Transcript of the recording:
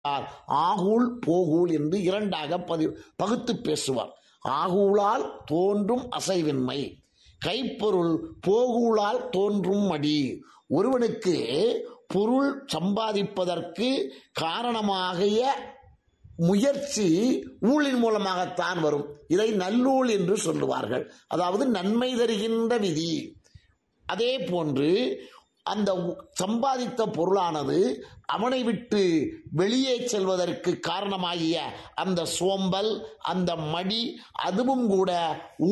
ஆகூல் போகூல் என்று இரண்டாக பதி பகுத்து பேசுவார் ஆகூலால் தோன்றும் அசைவின்மை கைப்பொருள் போகூலால் தோன்றும் மடி ஒருவனுக்கு பொருள் சம்பாதிப்பதற்கு காரணமாகிய முயற்சி ஊழின் மூலமாகத்தான் வரும் இதை நல்லூல் என்று சொல்லுவார்கள் அதாவது நன்மை தருகின்ற விதி அதே போன்று அந்த சம்பாதித்த பொருளானது அவனை விட்டு வெளியே செல்வதற்கு காரணமாகிய அந்த சோம்பல் அந்த மடி அதுவும் கூட